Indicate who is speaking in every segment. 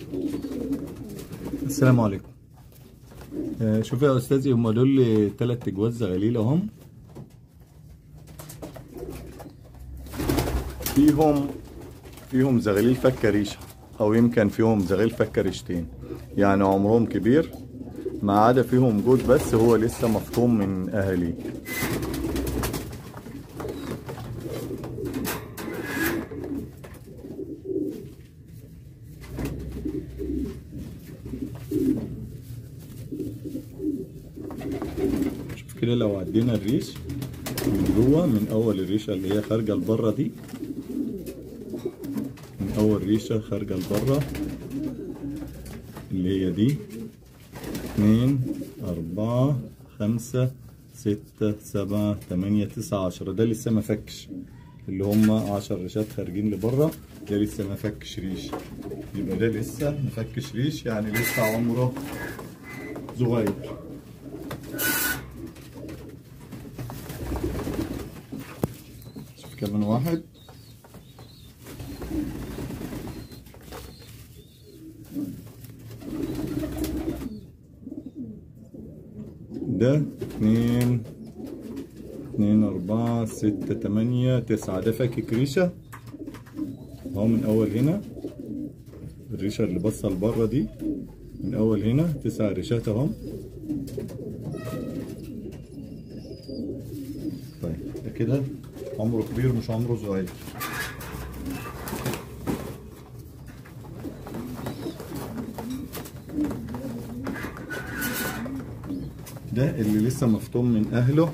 Speaker 1: السلام عليكم آه، شوف يا استاذي هم دول لي تلات اجواز زغاليل اهم فيهم فيهم زغاليل فكه ريشه او يمكن فيهم زغاليل فكه ريشتين يعني عمرهم كبير ما عدا فيهم جوز بس هو لسه مفطوم من اهاليه شوف كده لو عدينا الريش من جوه من اول الريشه اللي هي خارجه لبره دي من اول ريشه خارجه لبره اللي هي دي اتنين اربعة خمسة ستة سبعة تمانية تسعة عشرة ده لسه ما فكش اللي هما عشر ريشات خارجين لبره ده لسه ما فكش ريش يبقى ده لسه ما فكش ريش يعني لسه عمره صغير شوف كمان واحد ده اتنين اتنين اربعة ستة تمانية تسعة ده فاكك ريشة اهو من اول هنا الريشة اللي باصة لبره دي من اول هنا تسع ريشات اهم طيب ده كده عمره كبير مش عمره صغير ده اللي لسه مفطوم من اهله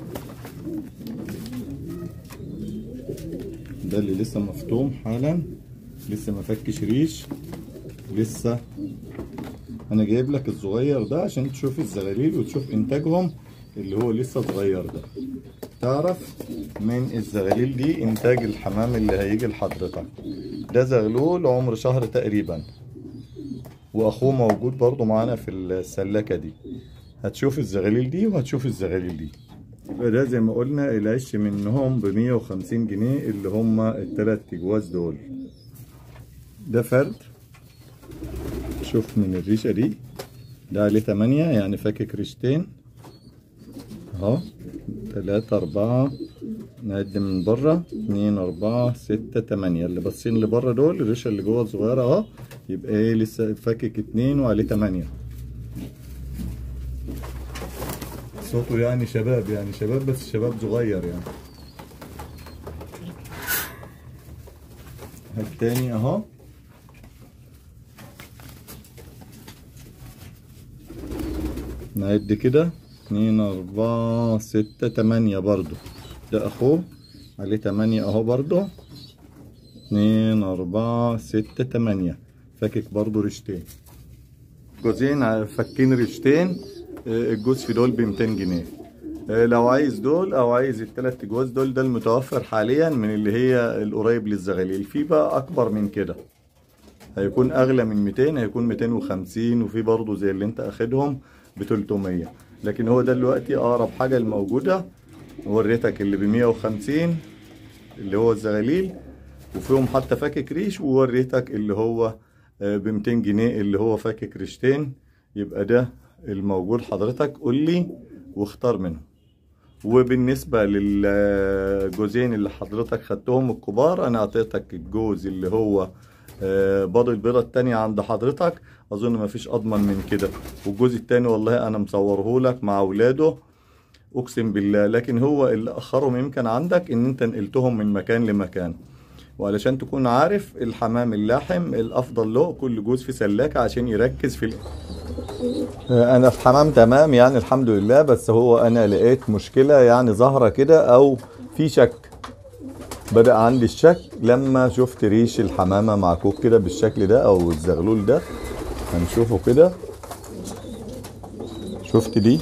Speaker 1: ده اللي لسه مفطوم حالا لسه ما فكش ريش لسه انا جايب لك الصغير ده عشان تشوف الزغاليل وتشوف انتاجهم اللي هو لسه صغير ده تعرف من الزغاليل دي انتاج الحمام اللي هيجي لحضرتك ده زغلول عمر شهر تقريبا واخوه موجود برضو معانا في السلاكة دي هتشوف الزغاليل دي وهتشوف الزغاليل دي يبقى ده زي ما قلنا العش منهم ب 150 جنيه اللي هما التلات تجواز دول ده فرد شوف من الريشة دي ده عليه تمانية يعني فاكك ريشتين اهو تلاتة أربعة نعد من بره اتنين أربعة ستة تمانية اللي باصين لبره دول الريشة اللي جوه صغيرة اهو يبقى ايه لسه فاكك اتنين وعليه تمانية صوته يعني شباب يعني شباب بس شباب صغير يعني التاني اهو نعد كده اتنين اربعة ستة تمانية برضو ده اخوه عليه تمانية اهو برضو اتنين اربعة ستة تمانية فاكك برضو ريشتين جوزين فاكين ريشتين آه، الجوز في دول ب 200 جنيه آه، لو عايز دول او عايز التلات جواز دول ده المتوفر حاليا من اللي هي القريب للزغاليل في بقى اكبر من كده هيكون اغلى من 200 هيكون 250 وفي برضه زي اللي انت اخدهم ب 300 لكن هو ده دلوقتي اقرب حاجه الموجوده وريتك اللي ب 150 اللي هو الزغاليل وفيهم حتى فاكك ريش ووريتك اللي هو ب 200 جنيه اللي هو فاكك ريشتين يبقى ده الموجود حضرتك قول لي واختار منهم وبالنسبة للجوزين اللي حضرتك خدتهم الكبار انا اعطيتك الجوز اللي هو آه، باض البيضة التانية عند حضرتك اظن مفيش اضمن من كده والجوز التاني والله انا مصوره لك مع اولاده اقسم بالله لكن هو اللي اخرهم يمكن عندك ان انت نقلتهم من مكان لمكان وعلشان تكون عارف الحمام اللاحم الافضل له كل جوز في سلاكة عشان يركز في ال... انا في حمام تمام يعني الحمد لله بس هو انا لقيت مشكلة يعني ظاهرة كده او في شك بدأ عندي الشك لما شفت ريش الحمامة معكوك كده بالشكل ده او الزغلول ده هنشوفه كده شفت دي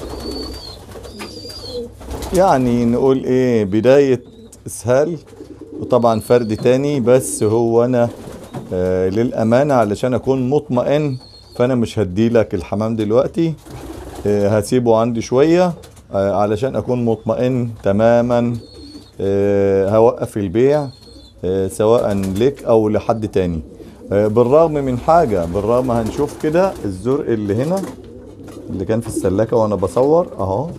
Speaker 1: يعني نقول ايه بداية اسهال وطبعا فرد تاني بس هو انا آه للامانة علشان اكون مطمئن فانا مش هديلك الحمام دلوقتي آه هسيبه عندي شوية آه علشان اكون مطمئن تماما آه هوقف البيع آه سواء لك او لحد تاني آه، بالرغم من حاجة بالرغم هنشوف كده الزرق اللي هنا اللي كان في السلاكة وانا بصور اهو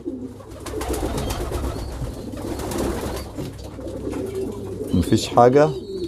Speaker 1: مفيش حاجة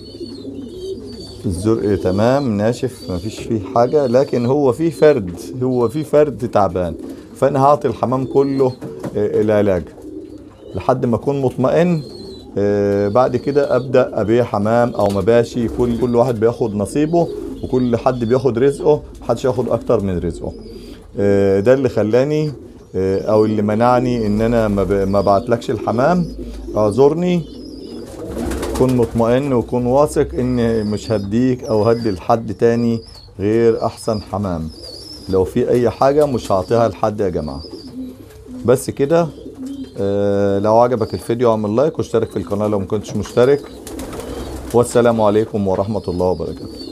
Speaker 1: الزرق تمام ناشف مفيش فيه حاجة لكن هو فيه فرد هو فيه فرد تعبان فانا هعطي الحمام كله آه، العلاج لحد ما اكون مطمئن آه، بعد كده ابدا ابيع حمام او مباشي كل كل واحد بياخد نصيبه وكل حد بياخد رزقه محدش ياخد اكتر من رزقه آه، ده اللي خلاني آه، او اللي منعني ان انا ما ب- ما بعتلكش الحمام اعذرني كن مطمئن وكن واثق ان مش هديك او هدي لحد تاني غير احسن حمام لو في اي حاجة مش هعطيها لحد يا جماعة بس كده آه، لو عجبك الفيديو اعمل لايك واشترك في القناة لو ما كنتش مشترك والسلام عليكم ورحمة الله وبركاته